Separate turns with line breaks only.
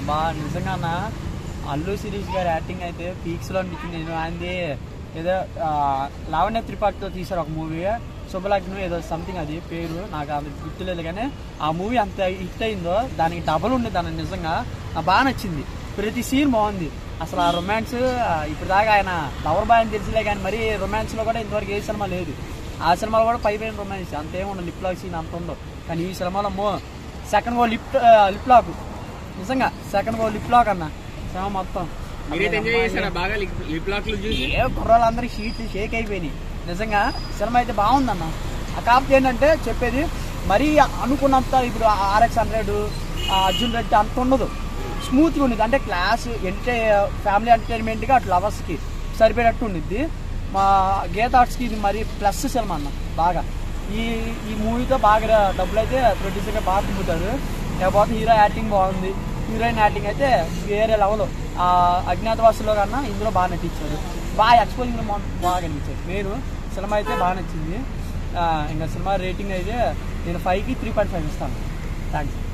బా నిజంగా అన్న అల్లు శిరీష్ గారి యాక్టింగ్ అయితే పీక్స్ లో అనిపించింది నేను ఆయనది ఏదో ఆ, లావణ్య త్రిపాఠితో తీశారు ఒక మూవీ శుభలగ్నం ఏదో సంథింగ్ అది పేరు నాకు అది గుర్తులేదు కానీ ఆ మూవీ అంత హిట్ అయిందో దానికి డబల్ ఉండేది దాని నిజంగా నాకు బాగా నచ్చింది ప్రతి సీన్ బాగుంది అసలు ఆ రొమాన్స్ ఇప్పుడు దాకా ఆయన లవర్ బాయ్ అని తెలిసిలే కానీ మరి రొమాన్స్ లో కూడా ఇంతవరకు ఏ సినిమా లేదు ఆ సినిమాలో కూడా పై పైన రొమాన్స్ అంతేముండదు లిప్ లాక్ సీన్ అంత ఉందో కానీ ఈ సినిమాలో మో second go lip lip lock నిజంగా సెకండ్ గో లిప్ లాక్ అన్న సినిమా మొత్తం
మీరైతే ఎంజాయ్ చేశారా బాగా లిప్ లాక్ లు చూసి
ఏ కుర్రాళ్ళందరూ షీట్ షేక్ అయిపోయినాయి నిజంగా సినిమా అయితే బాగుందన్న ఆ కాకపోతే ఏంటంటే చెప్పేది మరీ అనుకున్నంత ఇప్పుడు ఆర్ఎక్స్ హండ్రెడ్ అర్జున్ రెడ్డి అంత ఉండదు స్మూత్గా ఉండేది అంటే క్లాస్ ఎంటే ఫ్యామిలీ ఎంటర్టైన్మెంట్గా అటు లవర్స్కి సరిపోయేటట్టు ఉండిద్ది మా గీత ఆర్ట్స్కి ఇది మరి ప్లస్ సినిమా అన్న బాగా ఈ ఈ మూవీతో బాగా డబ్బులు అయితే ప్రొడ్యూసర్గా బాగా తిప్పుతాడు లేకపోతే హీరో యాక్టింగ్ బాగుంది హీరోయిన్ యాక్టింగ్ అయితే వేరే లెవెల్ ఆ అజ్ఞాతవాసులో కన్నా ఇందులో బాగా నటించారు బాగా ఎక్స్పోజింగ్ బాగా కనిపించారు నేను సినిమా అయితే బాగా నచ్చింది ఆ, ఇంకా సినిమా రేటింగ్ అయితే నేను ఫైవ్కి త్రీ పాయింట్ ఫైవ్ ఇస్తాను థ్యాంక్స్